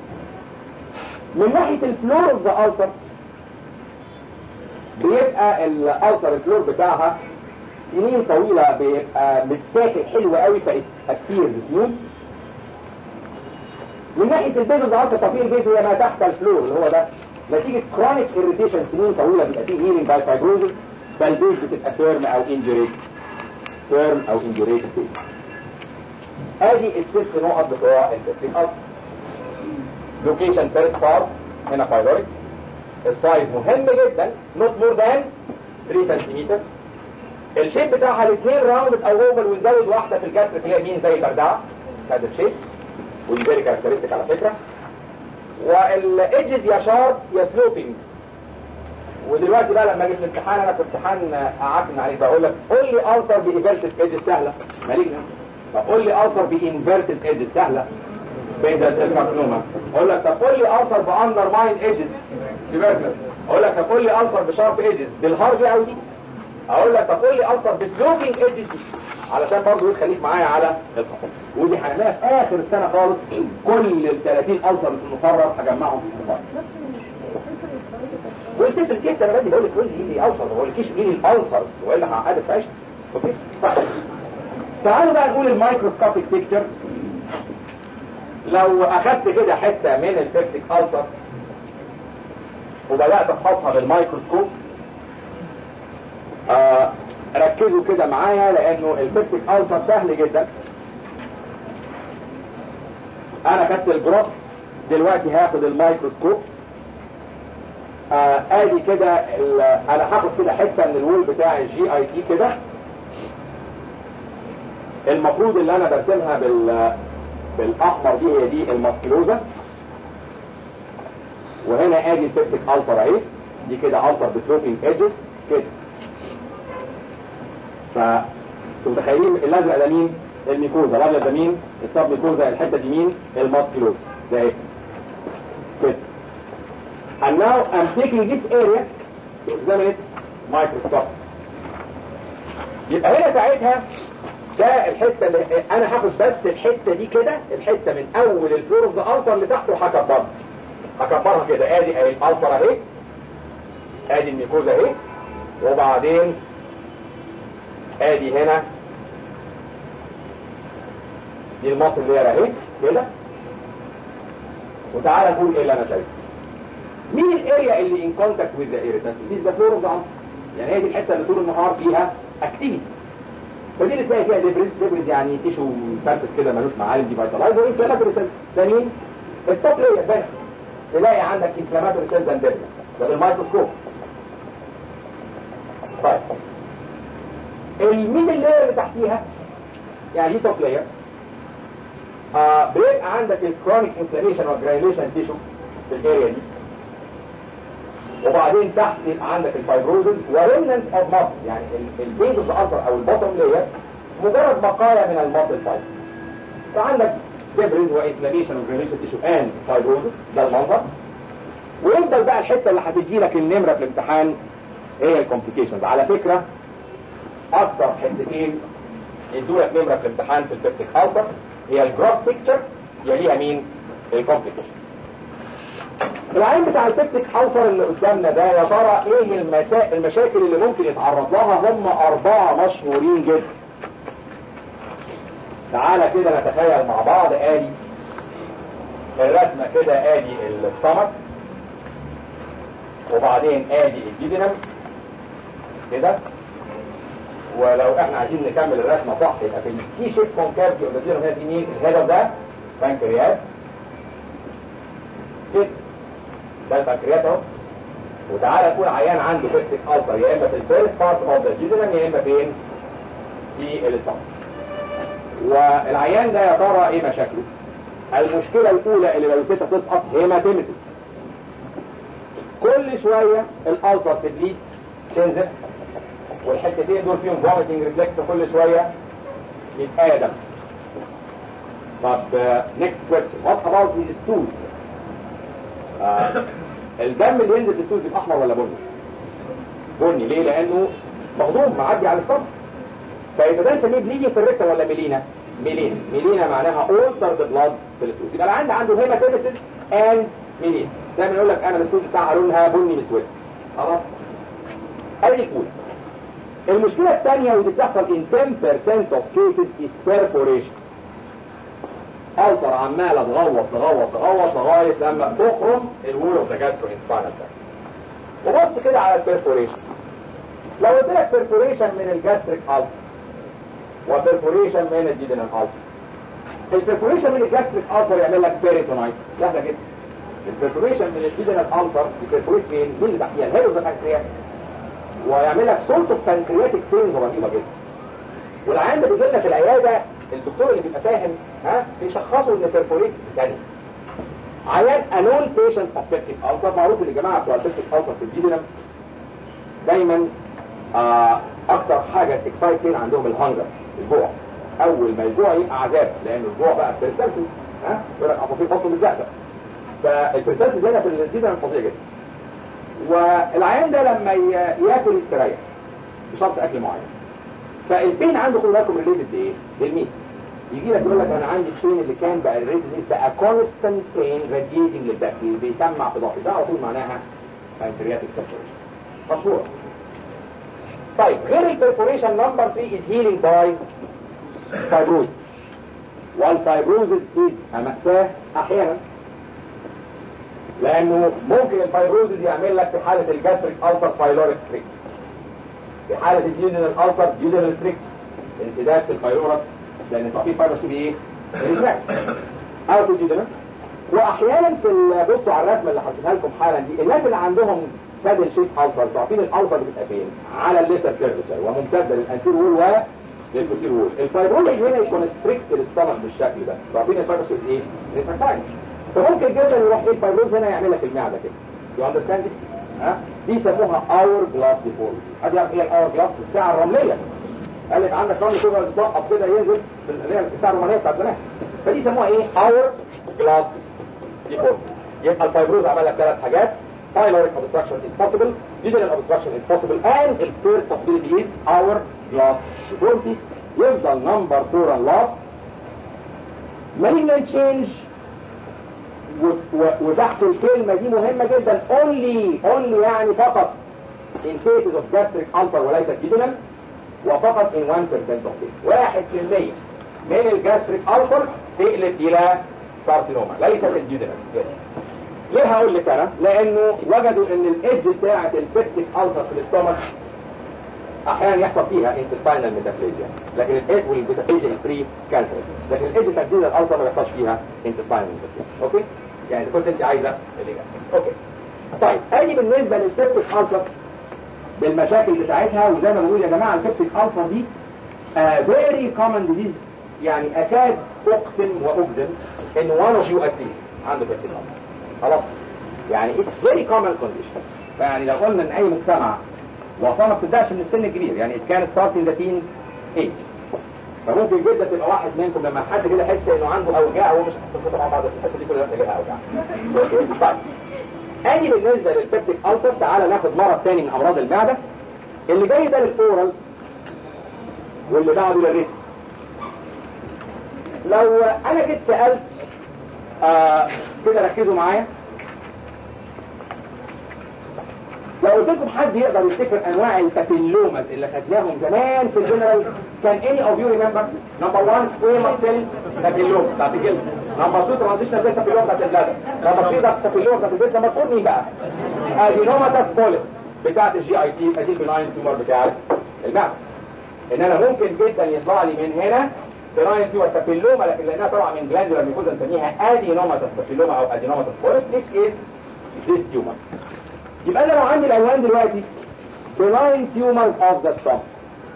من ناحية الفلور اوف ذا ألسر بيبقى الألسر الفلور بتاعها سنين طويلة بيبقى متاكل حلو قوي فكتير سنين من ناحية البيز اوف ذا ألسر تطبيق البيز هي ما تحت الفلور اللي هو ده نتيجة كرونيك irritation سنين طويلة بيبقى فيه هيلينج باي فايبروزس فالبيز بتبقى فيرم او انجريت فيرم او انجريت بيز ادي الست نقط بتوع التكتيك ألسر لوكيشن فيرست بارت هنا بايلوريك السايز مهم جدا نوت مور ذان 3 سنتيمتر الشيب بتاعها الاثنين راوند او اوفل ونزود واحده في الجسر اللي هي مين زي البردعه هذا الشيب ودي فيري كاركترستيك على فكره والايدجز يا شارب يا سلوبينج ودلوقتي بقى لما اجي في الامتحان انا في امتحان قعدت عليك بقول لك قول لي التر بانفيرتد ايدج سهله مالجنا طب قول لي التر بانفيرتد ايدج سهله بيزا سيل كارسينوما اقول لك طب قول لي التر باندر ماين ايدجز تبركلس اقول لك طب قول لي التر بشارب ايدجز بالهارد قوي دي اقول لك طب قول لي التر بسلوبينج ايدجز دي علشان برضه تخليك معايا على الخط ودي هنلاقيها في اخر السنه خالص كل ال 30 التر في المقرر هجمعهم في الحصان والسيمبل كيس انا بدي بقول لك قول لي ايه اوصل ما بقولكيش قولي لي الالسرز والا هعقدك في عيشتك اوكي طيب تعالوا بقى نقول الميكروسكوبيك بيكتشر لو اخدت كده حتة من البيبتيك ألسر وبدأت افحصها بالميكروسكوب آه ركزوا كده معايا لانه البيبتيك ألسر سهل جدا انا خدت الجروس دلوقتي هاخد الميكروسكوب آه ادي كده انا هاخد كده حتة من الوول بتاع الجي اي تي كده المفروض اللي انا برسمها بال بالاحمر دي هي دي الماسكيلوزا وهنا ادي البيبتيك التر اهي دي كده التر بسلوبينج ايدجز كده ف متخيلين الازرق ده مين الميكوزا الابيض ده مين السب ميكوزا الحته دي مين الماسكيلوزا ده اهي كده and now I'm taking this area to examine it microscope يبقى هنا ساعتها ده الحتة اللي انا هاخد بس الحتة دي كده الحتة من اول الفلور اوف ذا السر اللي تحت وهكبرها هكبرها كده ادي اهي الالسر اهي ادي الميكوزا اهي وبعدين ادي هنا دي المصل اللي هي اهي كده وتعالى نقول ايه اللي انا شايفه مين الاريا اللي ان كونتاكت وذ ذا ايريتانس دي ذا فلور اوف ذا يعني هي دي الحته اللي طول النهار فيها اكتيفيتي فدي اللي تلاقي فيها ديبريز ديبريز يعني تيشو فرفس كده ملوش معالم دي فيتالايز وانفلاماتوري سيلز ثانيين التوب لاير بس تلاقي عندك انفلاماتوري سيلز اند ديبريز ده بالميكروسكوب طيب الميدل لاير اللي تحتيها يعني دي توب لاير آه بيبقى يبقى عندك الكرونيك انفلاميشن والجرانيوليشن تيشو في الاريا دي وبعدين تحت يبقى عندك الفايبروزز وريمننت اوف ماسل يعني البيز اوف ذا او البطن لاير مجرد بقايا من الماسل فايبر فعندك ديبريز وانفلاميشن وجرانيوليشن تيشو اند فايبروزز ده المنظر ويفضل بقى الحته اللي هتجي لك النمره في الامتحان هي الكومبليكيشنز على فكره اكتر حتتين يدوا لك نمره في الامتحان في البيبتيك السر هي الجروس بيكتشر يليها مين الكومبليكيشن العين بتاع البيبتيك السر اللي قدامنا ده يا ترى ايه المسا... المشاكل اللي ممكن يتعرض لها هم اربعه مشهورين جدا تعالى كده نتخيل مع بعض ادي الرسمه كده ادي الستمك وبعدين ادي الجيدنم كده ولو احنا عايزين نكمل الرسمه صح يبقى في السي شيب كونكافيتي اوف ذا هنا في مين الهدف ده بنكرياس كده ده البنكرياس اهو وتعالى يكون عيان عنده بيبتيك ألسر يا اما في الفيرست بارت اوف ذا جيدنم يا اما فين في الاستمك والعيان ده يا ترى ايه مشاكله المشكله الاولى اللي لو ستة تسقط هيماتيمسيس كل شويه الألسر تبليد تنزل والحتتين دول فيهم فوميتنج ريفلكس كل شويه يتآدم طب نيكست كويستشن وات اباوت ذيز ستولز الدم اللي ينزل في الستولز يبقى احمر ولا بني؟ بني ليه؟ لانه مهضوم معدي على الصدر فيبقى ده نسميه بليدنج في الريكتم ولا ميلينا؟ ميلينا ميلينا معناها اولتر ذا بلاد في الستولز يبقى العند عنده هيماتيمسيس اند ميلينا دايما يقول لك انا الستولز بتاعها لونها بني مسود خلاص؟ ادي الاولى المشكلة الثانية ودي بتحصل in 10% of cases is perforation ألسر عمالة تغوط تغوط تغوط لغاية لما تخرم الوول اوف ذا جاسترو انسباينال وبص كده على البرفوريشن لو قلت لك perforation من الجاستريك ألسر وبرفوريشن من الجيدنال ألسر البرفوريشن من الجاستريك ألسر يعمل لك بيريتونايت سهلة جدا البرفوريشن من الجيدنال ألسر البرفوريشن فين؟ مين اللي تحتيها؟ الهيد اوف ذا بانكرياس ويعمل لك سولت اوف بانكرياتيك بينز رهيبه جدا والعيان ده بيجي لنا في العياده الدكتور اللي بيبقى فاهم ها بيشخصه ان بيرفوريت ثانيه عيان انون بيشنت اوف بيبتيك السر معروف ان الجماعه بتوع البيبتيك السر في الجيدنم دايما آه اكتر حاجه اكسايت فين عندهم الهنجر الجوع اول ما الجوع يبقى عذاب لان الجوع بقى بيرسلسل ها يقول لك عصافير بطن بالزقزق فالبيرسلسل هنا في الجيدنم فظيع جدا والعيان ده لما ياكل يستريح بشرط اكل معين فالبين عنده خد بالكم ريليتد بايه؟ بالمين؟ يجي لك يقول لك انا عندي البين اللي كان بقى ريليتد بقى كونستنت بين راديتنج للباك بيسمع في ضغطي ده على طول معناها بانكرياتيك سيرفوريشن مشهوره طيب غير البرفوريشن نمبر 3 is healing by fibrosis والفايبروزس is مأساة احيانا لانه ممكن الفايبروزز يعمل لك في حالة الجاستريك ألسر بايلوريك ستريك في حالة الجيودينال ألسر جيودينال ستريك انسداد في الفايلورس لان في فايبروس في ايه؟ ريتراكت او في الجيودينال واحيانا في بصوا على الرسمه اللي حطيتها لكم حالا دي الناس اللي عندهم سادل شيب ألسر عارفين الألسر بتبقى فين؟ على الليسر كيرفشر وممتده للانتير وول و للبوستير وول الفايبروز هنا يكون ستريكت للستمك بالشكل ده عارفين الفايبروس ايه؟ ريتراكتايل فممكن جدا يروح ايه الفايبروز هنا يعمل لك المعده كده يو اندرستاند ها دي يسموها اور جلاس ديفورم ادي ايه الاور جلاس الساعه الرمليه قال لك عندك رمل كده يتوقف كده ينزل في اللي هي الساعه الرمليه بتاعت زمان فدي يسموها ايه اور جلاس ديفورم يبقى الفايبروز عمل لك ثلاث حاجات pyloric obstruction is possible uterine obstruction is possible and the third possibility is our glass deformity يفضل number four and last malignant change وتحت الكلمة دي مهمة جدا only only يعني فقط in cases of gastric ulcer وليس jejunal وفقط in 1% of cases واحد في المية من الجاستريك ulcer تقلب إلى كارسينوما ليست الجيجونال ليه هقول لك انا لانه وجدوا ان الايدج بتاعه البيبتيك ulcer في الاستومك احيانا يحصل فيها intestinal metaplasia لكن الايدج والميتافيزيا is pre cancer لكن الايدج بتاع الالسر ما بيحصلش فيها intestinal metaplasia اوكي يعني اذا كنت انت عايزه الاجابه اوكي طيب ادي بالنسبه للبيبتيك ألسر بالمشاكل بتاعتها وزي ما بنقول يا جماعه البيبتيك ألسر دي فيري كومن ديزيز يعني اكاد اقسم واجزم ان one of you at least عنده فيرتيل خلاص يعني it's very common condition فيعني لو قلنا ان اي مجتمع وصلنا ما بتبداش من السن الكبير يعني it can start in the teen age فممكن جدا تبقى واحد منكم لما حد كده يحس انه عنده اوجاع هو مش هتفوتوا مع بعض الحصه دي كلها تلاقيها اوجاع طيب ادي بالنسبه للبيبتيك ألسر تعالى ناخد مرض تاني من امراض المعده اللي جاي ده للاورال واللي بعده للريتم لو انا جيت سالت آه كده ركزوا معايا لو قلت لكم حد يقدر يفتكر انواع البابيلومز اللي خدناهم زمان في الجنرال كان اني اوف يو ريمبر نمبر 1 سكويما سيل بابيلوم بتاعت الجلد نمبر 2 ترانزيشنال بيتا بابيلوم بتاعت البلادر نمبر 3 بابيلوم بتاعت البيت نمبر 4 مين بقى؟ ادينوماتاس بوليس بتاعت الجي اي تي ادي بناين تيومر بتاعت المعده ان انا ممكن جدا يطلع لي من هنا بناين تيومر بابيلوما لكن لانها طالعه من جلاندولار ميكوزا نسميها ادينوماتاس بابيلوما او ادينوماتاس بوليس this is this tumor يبقى انا لو عندي العنوان دلوقتي benign tumors of the stomach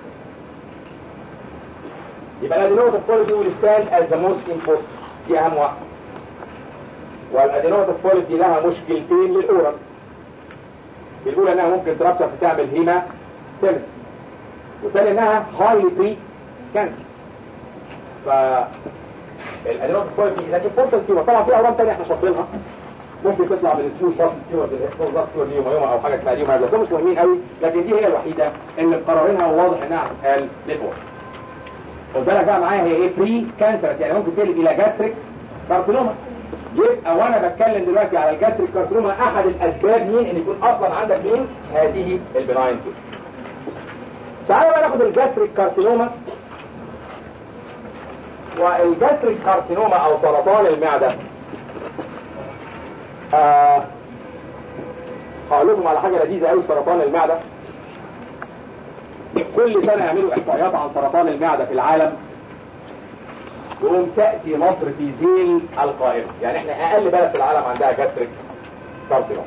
يبقى الادينوماتس بوليس will stand as the most important دي اهم واحده والادينوماتس بوليس دي لها مشكلتين للاورال الاولى انها ممكن ترابشر فتعمل هيما تمس والثانيه انها هايلي بري كانسر ف الادينوماتس بوليس دي لكن امبورتنت تيومر طبعا في اورام ثانيه احنا شاطرينها ممكن تطلع من السمول ضغط التيومر الاسمول ضغط التيومر اليوم يوم او حاجه اسمها اليوم هذا مش مهمين قوي لكن دي هي الوحيده اللي مقررينها وواضح انها هتتقال للأورال خد بالك بقى معايا هي ايه بري كانسرس يعني ممكن تقلب الى جاستريك كارسينوما يبقى وانا بتكلم دلوقتي على الجاستريك كارسينوما احد الاسباب مين ان يكون اصلا عندك مين هذه البناين تيومر تعالوا بقى ناخد الجاستريك كارسينوما والجاستريك كارسينوما او سرطان المعده آه هقول لكم على حاجه لذيذه قوي سرطان المعده كل سنه يعملوا احصائيات عن سرطان المعده في العالم يقوم تاتي مصر في ذيل القائمه يعني احنا اقل بلد في العالم عندها جاستريك كارسينوم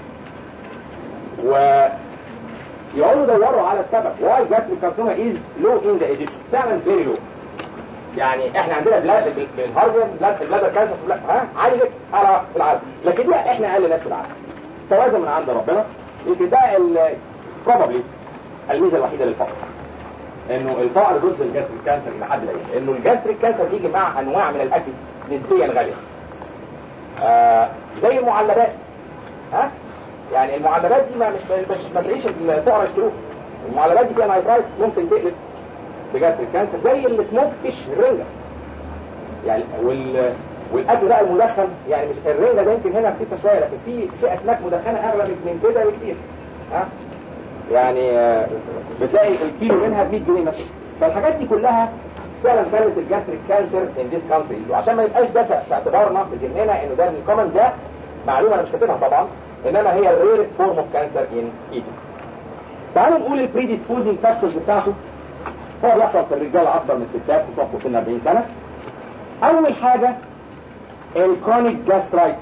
و يقعدوا يدوروا على السبب واي جاستريك كارسينوما از لو ان ذا ايجيبشن فعلا فيري لو يعني احنا عندنا بلاد بالهارجن بلاد البلاد كانسر ها عالي جدا على في العالم لكن لا احنا اقل ناس في العالم توازن من عند ربنا يمكن ده بروبابلي الميزه الوحيده للفقر انه الفقر ضد الجاستريك كانسر الى حد بعيد انه الجاستريك كانسر بيجي مع انواع من الاكل نسبيا غاليه آه زي المعلبات ها يعني المعلبات دي ما مش مش ما تلاقيش الفقراء يشتروها المعلبات دي فيها نايترايتس ممكن تقلب بجاستريك كانسر زي السموك فيش الرنجة يعني وال والاكل بقى المدخن يعني مش الرنجة ده يمكن هنا رخيصه شويه لكن في في اسماك مدخنه اغلى من كده بكتير ها يعني بتلاقي الكيلو منها ب 100 جنيه مثلا فالحاجات دي كلها فعلا خلت الجاستريك كانسر ان ذيس كانتري وعشان ما يبقاش ده في اعتبارنا في ذهننا انه ده الكومن ده معلومه انا مش كاتبها طبعا انما هي الريرست فورم اوف كانسر ان ايجيبت تعالوا نقول البريديسبوزنج فاكتورز بتاعته هو بيحصل في الرجال اكثر من الستات بتوصل سن 40 سنه اول حاجه الكرونيك جاسترايتس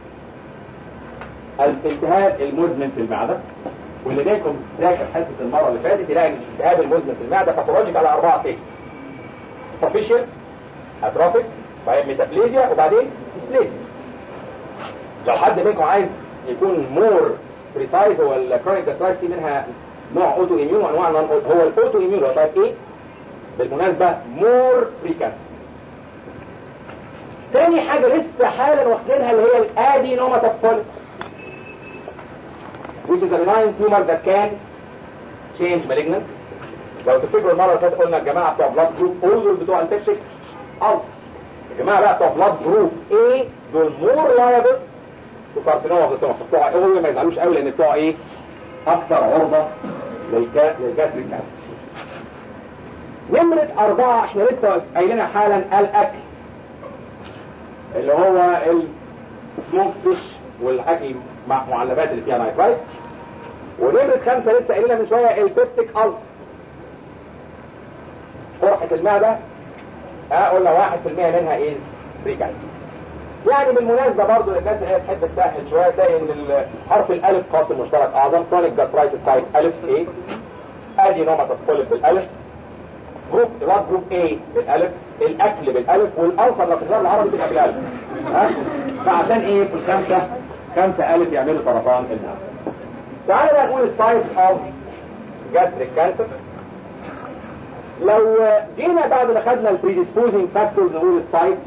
الالتهاب المزمن في المعده واللي جايكم راجع حصه المره اللي فاتت يلاقي الالتهاب المزمن في المعده باثولوجيك على اربعه ستيج سفيشال اتروفيك بعدين ميتابليزيا وبعدين ديسبليزيا لو حد منكم عايز يكون مور بريسايز هو الكرونيك جاسترايتس في منها نوع اوتو ايميون وانواع نون هو الاوتو ايميون هو تايب ايه بالمناسبه مور فريكانت تاني حاجة لسه حالا واخدينها اللي هي الادينوماتاس بوليس which is a benign tumor that can change malignant لو تفتكروا المرة اللي فاتت قلنا الجماعة بتوع بلاد جروب O دول بتوع انفكشن ألس الجماعة بقى بتوع بلاد جروب A دول مور liable to carcinoma of the stomach بتوع A ما يزعلوش قوي لأن بتوع ايه أكثر عرضة للجاستريك كانسر نمرة أربعة احنا لسه قايلينها حالا الأكل اللي هو السموك فيش والأكل مع معلبات اللي فيها نايترايتس ونمرة خمسة لسه قايلينها من شوية البيبتيك ألسر قرحة المعدة اه قلنا واحد في المية منها ايز بريكال يعني بالمناسبة برضو للناس اللي هي تحب تسهل شوية تلاقي ان حرف الالف قاسم مشترك اعظم كرونيك جاسترايتس تايب الف ايه ادي نوماتاس بوليب بالالف جروب بلاد جروب A بالالف الاكل بالالف والالفا اللي في العربي تبقى بالالف ها فعشان ايه في الخمسه خمسه الف يعملوا سرطان المعده تعالى بقى نقول السايت اوف جاستريك كانسر لو جينا بعد ما خدنا البريديسبوزنج فاكتورز نقول السايت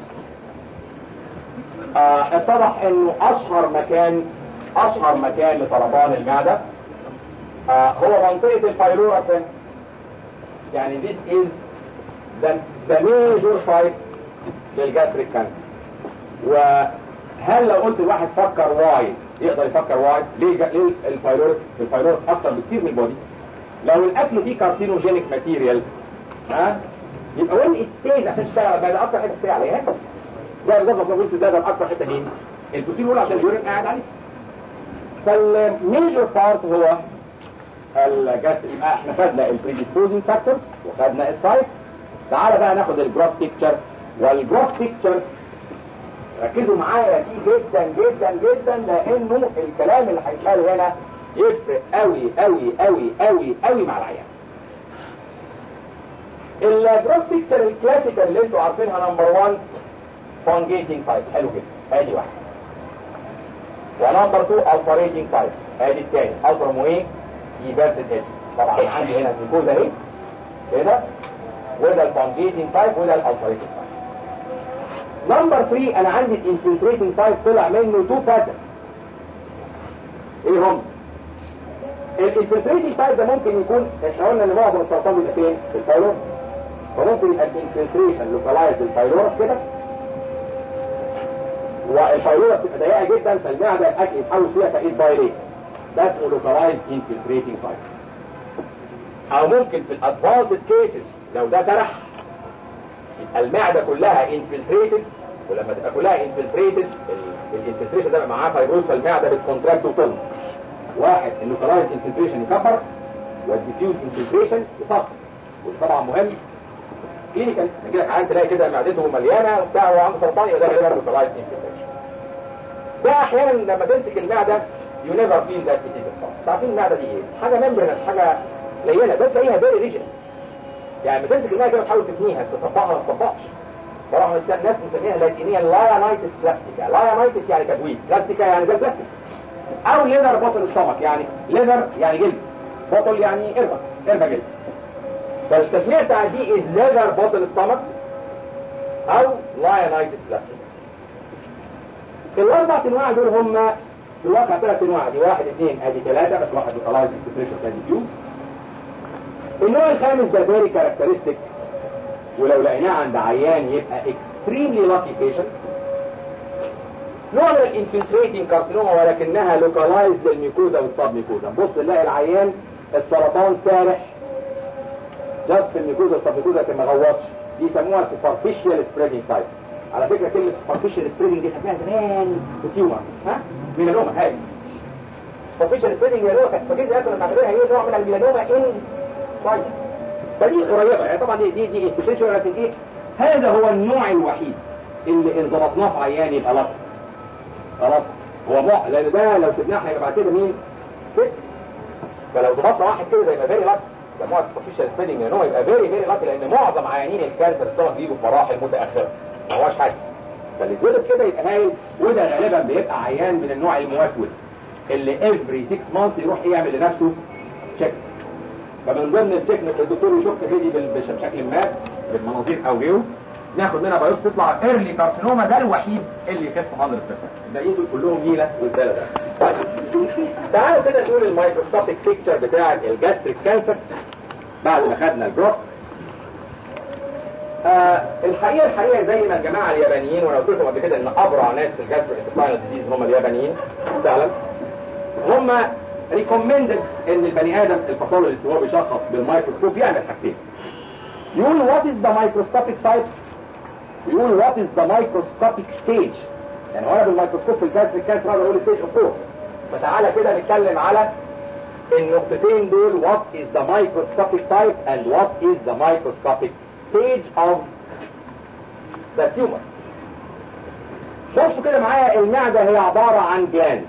آه اتضح انه اشهر مكان اشهر مكان لسرطان المعده آه هو منطقه الفايلورا يعني this is the, the major site للجاستريك كانسر وهل لو قلت الواحد فكر واي يقدر يفكر واي ليه جا... ليه الفيروس الفيروس اكتر بكتير من البودي لو الاكل فيه كارسينوجينيك ماتيريال ها يبقى وين ستيز عشان تشتغل بقى ده اكتر حته تشتغل عليها زي بالظبط لو قلت ده ده اكتر حته مين البروتين هو عشان اليورين قاعد عليه فالميجر بارت هو الجاستريك احنا خدنا البريديسبوزنج فاكتورز وخدنا السايتس تعالى بقى ناخد الجروس بيكتشر والجروس بيكتشر ركزوا معايا فيه جدا جدا جدا لانه الكلام اللي هيتقال هنا يفرق قوي قوي قوي قوي قوي مع العيان الجروس بيكتشر الكلاسيكال اللي انتوا عارفينها نمبر 1 فونجيتنج سايت حلو جدا ادي واحد ونمبر 2 الفاريتنج سايت ادي الثاني الفرم وايه يبرد ادي طبعا عندي هنا الجلوكوز اهي كده وده الفونجيتنج سايت وده الالفاريتنج سايت نمبر 3 انا عندي الانفلتريتنج سايت طلع منه تو باترن ايه هم الانفلتريتنج سايت ده ممكن يكون احنا قلنا ان معظم السرطان بيبقى فين في الفايلور فممكن يبقى الانفلتريشن لوكالايز الفايلورس كده والفايلورس بتبقى ضيقه جدا فالمعده الاكل يتحول فيها فايد بايليت ده اسمه لوكالايز انفلتريتنج سايت او ممكن في الادفانسد كيسز لو ده سرح يبقى المعدة كلها انفلتريتد ولما تبقى كلها انفلتريتد الانفلتريشن ده معاه فيروس فالمعدة بتكونتراكت وتطلع واحد النيوكلايز انفلتريشن يكبر والديفيوز انفلتريشن يصغر وده طبعا مهم كلينيكال يجي لك عيان تلاقي كده معدته مليانه وبتاع وعنده سرطان يبقى ده غالبا نيوكلايز انفلتريشن ده احيانا لما تمسك المعده يو نيفر فيل ذات ات عارفين المعده دي ايه؟ حاجه ممبرنس حاجه لينه بس تلاقيها فيري ريجن يعني لما تمسك الماء كده وتحاول تثنيها تطبقها ما تطبقش طبعا الناس مسميها لاتينيا لايانايتس بلاستيكا لايانايتس يعني تجويد بلاستيكا يعني زي البلاستيك او ليذر بوتل ستومك يعني ليذر يعني جلد بوتل يعني قربة قربة جلد فالتسمية بتاع دي از ليذر بوتل ستومك او لايانايتس بلاستيكا الاربع انواع دول هم في الواقع ثلاث انواع دي واحد اثنين ادي ثلاثة بس واحد بيطلعز انتجريشن ثاني فيوز النوع الخامس ده فيري كاركترستيك ولو لقيناه عند عيان يبقى اكستريملي لاكي بيشنت نوع من الانفلتريتنج كارسينوما ولكنها لوكالايزد للميكوزا والسب ميكوزا بص نلاقي العيان السرطان سارح جاست في الميكوزا والسب ميكوزا لكن ما غوطش دي يسموها سوبرفيشال سبريدنج تايب على فكره كلمه سوبرفيشال سبريدنج دي خدناها زمان في تيومر ها ميلانوما هاي سوبرفيشال سبريدنج ميلانوما كانت فاكرين زمان كنا بنعتبرها هي نوع من الميلانوما ان طيب فدي قريبة يعني طبعا دي دي دي انفكشن ولكن ايه هذا هو النوع الوحيد اللي ان ضبطناه في عيان يبقى لطف خلاص هو مع لان ده لو سيبناه هيبقى بعد كده مين؟ ست فلو ضبطنا واحد كده ده يبقى فيري لطف سموها سوبرفيشال سبيدنج لان هو يبقى فيري فيري لطف لان معظم عيانين الكانسر السtomach بيجوا في مراحل متاخره ما هوش حاسس فاللي اتولد كده يبقى هايل وده غالبا بيبقى عيان من النوع الموسوس اللي افري 6 مانث يروح يعمل لنفسه تشيك فمن ضمن التكنيك الدكتور يشك هدي بشكل ما بالمناظير او غيره ناخد منها بايوبسي تطلع ايرلي كارسينوما ده الوحيد اللي يخف 100% الباقيين دول كلهم نيله والثلاثه ده طيب تعالوا كده نقول الميكروسكوبيك بيكتشر بتاع الجاستريك كانسر بعد ما خدنا الجروس آه الحقيقه الحقيقه زي ما الجماعه اليابانيين وانا قلت لكم قبل كده ان ابرع ناس في الجاستريك انتستاينال ديزيز هم اليابانيين فعلا هم ريكومندد ان البني ادم الباثولوجيست وهو بيشخص بالميكروسكوب يعمل حاجتين يقول وات از ذا مايكروسكوبيك تايب يقول وات از ذا مايكروسكوبيك ستيج يعني وانا بالميكروسكوب في الكانسر الكانسر اقدر اقول ستيج اوف كورس فتعالى كده نتكلم على النقطتين دول وات از ذا مايكروسكوبيك تايب اند وات از ذا مايكروسكوبيك ستيج اوف ذا تيومر بصوا كده معايا المعده هي عباره عن جلاند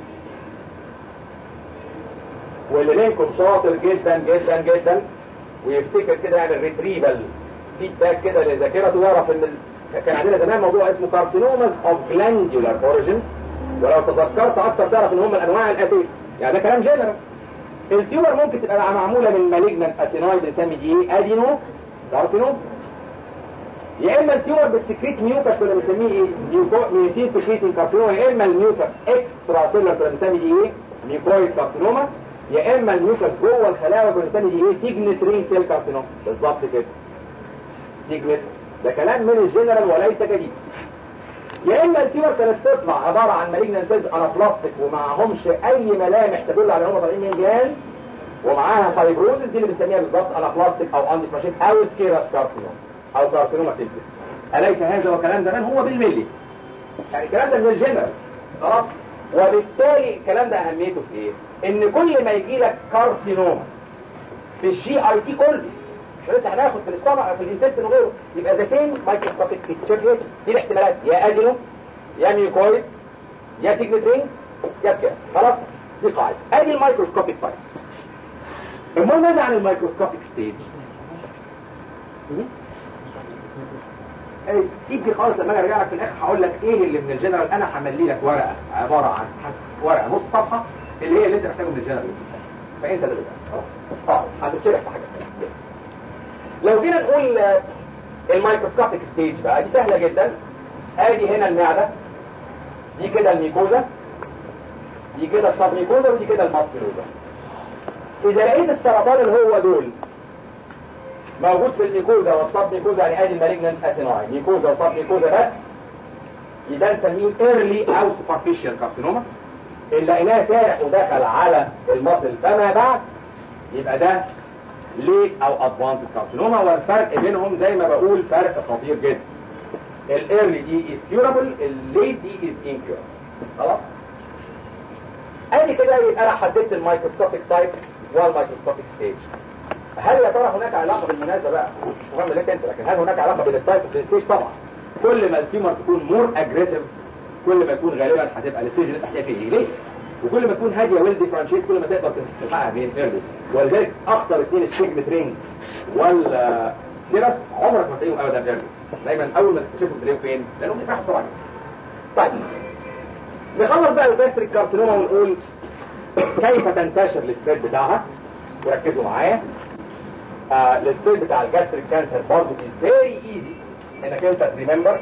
واللي منكم شاطر جدا جدا جدا ويفتكر كده يعمل ريتريبل فيدباك كده لذاكرته واعرف ان ال- كان عندنا زمان موضوع اسمه كارسينوماز اوف جلاندولار اوريجن ولو تذكرت اكتر تعرف ان هم الانواع الاتيه يعني ده كلام جنرال التيومر ممكن تبقى معموله من مالجنت اسينويد بنسمي دي ايه ادينو كارسينوم يا اما التيومر بتسكريت ميوكس ولا بنسميه ايه ميوكو- ميوسين سكريتنج كارسينوما يا اما الميوكس اكسترا سيلر ولا بنسمي دي ايه ميوكويد كارسينوما يا اما الميوكس جوه الخلايا ولا بنسمي دي ايه سيجنت رينج سيل كارسينوما بالظبط كده سيجنت ده كلام من الجنرال وليس جديد يا اما التيومر كانت تطلع عباره عن مالجنان سيلز انابلاستيك ومعهمش اي ملامح تدل على ان هم طالعين من جهاز ومعاها فايبروزس دي اللي بنسميها بالظبط انابلاستيك او اندي او سكيراس كارسينوما او كارسينوما سيلز اليس هذا وكلام زمان هو بالملي يعني الكلام ده من الجنرال خلاص وبالتالي الكلام ده اهميته في ايه ان كل ما يجي لك كارسينوما في الجي اي تي كله مش لسه هناخد في الاستمع في الانتستين وغيره يبقى ده سين مايكروسكوبيك بيكتشر دي الاحتمالات يا ادينو يا ميوكويد يا سيجنت رينج يا سكيرس خلاص دي قاعده ادي المايكروسكوبيك تايبس امال ماذا عن الميكروسكوبيك ستيج ايه سيب دي خالص لما اجي ارجع لك في الاخر هقول لك ايه اللي من الجنرال انا هملي لك ورقه عباره عن ورقه نص صفحه اللي هي اللي انت محتاجه من الجنرال فانت اللي بتاع اه هتتشرح في حاجه لو جينا نقول آه، الميكروسكوبيك ستيج بقى دي سهله جدا ادي هنا المعده دي كده الميكوزا دي كده الصاب ميكوزا ودي كده الماسكلوزا اذا لقيت السرطان اللي هو دول موجود في الميكوزا والصاب ميكوزا يعني ادي المالجنانت اسينوي ميكوزا وصاب ميكوزا بس يبقى نسميه ايرلي او سوبرفيشال كارسينوما اللي لقيناه سارح ودخل على المصل فما بعد يبقى ده ليت او ادفانسد كارسينوما والفرق بينهم زي ما بقول فرق خطير جدا الايرلي دي از كيورابل الليت دي از انكيورابل خلاص ادي كده يبقى انا حددت الميكروسكوبيك تايب والميكروسكوبيك ستيج هل يا ترى هناك علاقه بالمناسبه بقى مش مهم ليك انت لكن هل هناك علاقه بين التايب والستيج طبعا كل ما التيومر تكون مور اجريسيف كل ما يكون غالبا هتبقى الستيج اللي انت هتلاقي فيه ليه؟ وكل ما تكون هاديه ويل ديفرنشيت كل ما تقدر تلحقها بين ايرلي ولذلك اخطر اثنين السيجمنت رينج والسيرس عمرك ما تلاقيهم ابدا ايرلي دايما اول ما تكتشفهم تلاقيهم فين؟ لانهم بيفتحوا بسرعه طيب نخلص بقى الجاستريك كارسينوما ونقول كيف تنتشر السبريد بتاعها وركزوا معايا آه السبريد بتاع الجاستريك كانسر برضه فيري ايزي انك انت تريمبر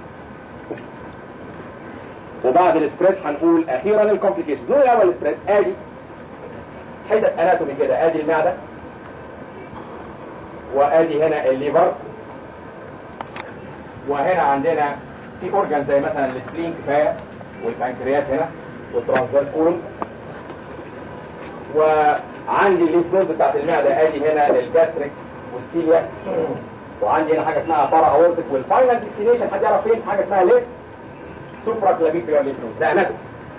وبعد السبريد هنقول اخيرا الكومبليكيشن نقول الاول السبريد ادي حتت اناتومي كده ادي المعده وادي هنا الليفر وهنا عندنا في اورجان زي مثلا السبلين كفايه والبنكرياس هنا والترانسفير كولوم وعندي الليف نود بتاعت المعده ادي هنا الجاستريك والسيليا وعندي هنا حاجه اسمها بارا اورتيك والفاينل ديستنيشن حد يعرف فين حاجه اسمها ليفت سوبرا كلافيكولار ليف نود ده اناتومي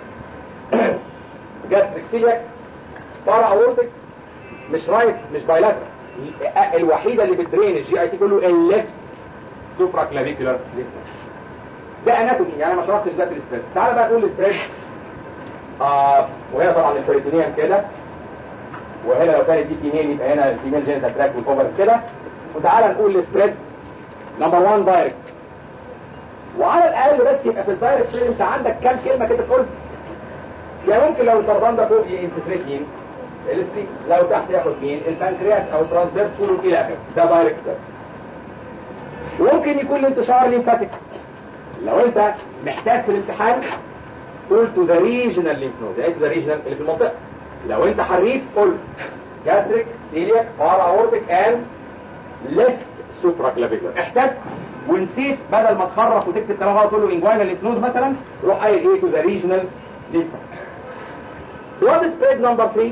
جاستريك سيليا بارا اورتيك مش رايت مش بايلاترال الوحيده اللي بتدرين الجي اي تي كله الليفت سوبرا كلافيكولار ليف نود ده اناتومي يعني انا ما شرحتش ده في السبريد تعال بقى نقول السبريد آه وهنا طبعا البريتونيوم كده وهنا لو كانت دي فيميل يبقى هنا الفيميل جينيتال تراك والاوفر كده وتعالى نقول السبريد نمبر 1 دايركت وعلى الاقل بس يبقى في الدايركت سبريد انت عندك كام كلمه كده تقول يعني ممكن لو السرطان ده فوق ينفسريت مين السبريد لو تحت ياخد مين البنكرياس او الترانسفيرس كله الى اخره ده دايركت وممكن يكون الانتشار ليمفاتيك لو انت محتاج في الامتحان قول تو ذا ريجنال ليمف نود يعني ذا ريجنال اللي في المنطقه لو انت حريف قول جاستريك سيلياك بارا اورتيك اند ليفت سوبرا كلافيكولار احتجت ونسيت بدل ما تخرف وتكتب كلام غلط تقول له انجوينال ليمف نود مثلا روح قايل ايه تو ذا ريجنال ليمف وات سبريد نمبر 3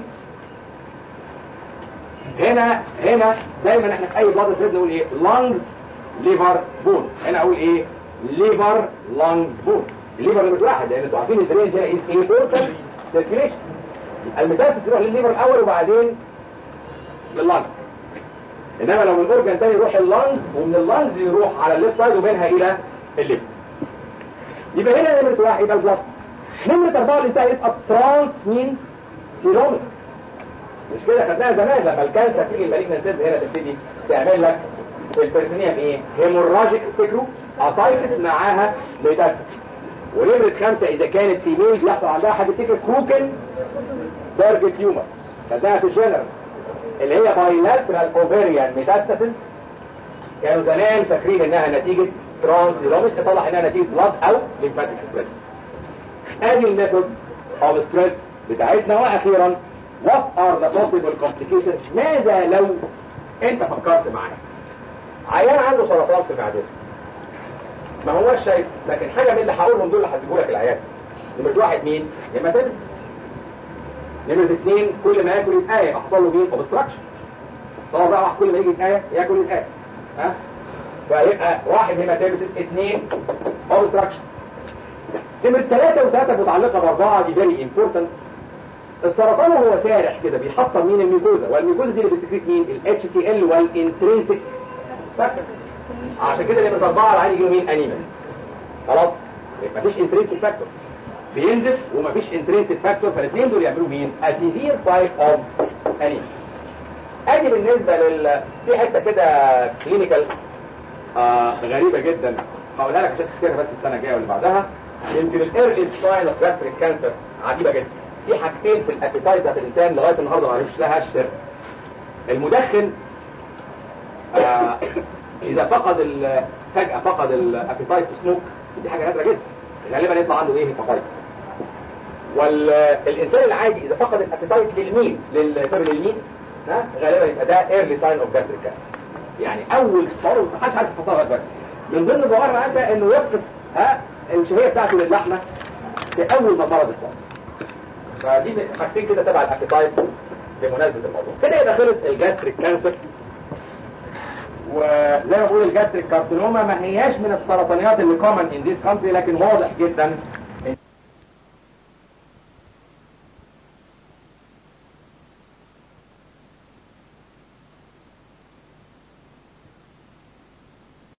هنا هنا دايما احنا في اي بلاد سبريد نقول ايه لانجز ليفر بون هنا اقول ايه ليفر لانجز بون الليفر مش واحد لان انتوا عارفين الدرينج هنا ايه بورتال سيركيليشن الميتاستس يروح للليفر الاول وبعدين لللانجز انما لو من اورجان تاني يروح اللانجز ومن اللانجز يروح على الليفت سايد ومنها الى الليفر يبقى هنا نمرة واحد يبقى البلط نمرة أربعة الإنسان يسقط ترانس مين سيرومتر مش كده خدناها زمان لما الكانسر تيجي المالجنان سيلز هنا تبتدي تعمل لك البريتونيوم ايه هيموراجيك تفتكروا اسايتس معاها ميتاستاسيس ونمرة خمسة إذا كانت في ميل بيحصل عندها حاجة تفتكر كروكن درج تيومر خدناها في الجنرال اللي هي بايلاترال اوفيريان ميتاستاسيس كانوا زمان فاكرين انها نتيجة ترانسيلوميس تطلع انها نتيجة بلاد او ليمفاتيك سبريد ادي الميثود اوف سبريد بتاعتنا واخيرا what are the possible complications ماذا لو انت فكرت معايا عيان عنده سرطان في معدته ما هوش شايف لكن حاجه من اللي هقولهم دول اللي هسيبه لك العيان نمرة واحد مين؟ هيماتيمس نمرة اثنين كل ما ياكل يتآية يحصل له مين؟ اوبستراكشن طبعا بقى واحد كل ما يجي يتآية ياكل يتآية ها؟ فيبقى واحد هيماتيمس اثنين اوبستراكشن نمرة ثلاثة وثلاثة متعلقة بأربعة دي فيري امبورتنت السرطان وهو سارح كده بيحطم مين الميكوزا والميكوزا دي اللي بتسكريت مين؟ الاتش سي ال والانترنسك فاكر عشان كده نمرة أربعة العين يجيله مين أنيميا خلاص مفيش انترنسك فاكتور بينزف ومفيش انترنسك فاكتور فالاثنين دول يعملوا مين؟ اسيفير تايب اوف انيميا ادي بالنسبة لل في حتة كده كلينيكال آه غريبة جدا هقولها لك عشان تفتكرها بس السنة الجاية واللي بعدها يمكن الايرلي ساين اوف جاستريك كانسر عجيبة جدا في حاجتين في الابيتايت بتاعت الانسان لغاية النهارده ما عرفش لها السر المدخن آه اذا فقد ال- فجأة فقد الابيتايت سموك دي حاجة نادرة جدا غالبا يطلع عنده ايه هيباتايتس والانسان العادي اذا فقد الابيتايت للمين للسبب للمين ها غالبا يبقى ده ايرلي ساين اوف جاستريك كانسر يعني اول تصور محدش عارف يفسرها بس من ضمن ظواهر العنده انه يفقد ها الشهيه بتاعته للحمه في اول ما مرض الصدر فدي حاجتين كده تبع الابيتايت بمناسبه الموضوع كده يبقى خلص الجاستريك كانسر وزي ما بقول الجاستريك كارسينوما ما هياش من السرطانيات اللي كومن ان ذيس كونتري لكن واضح جدا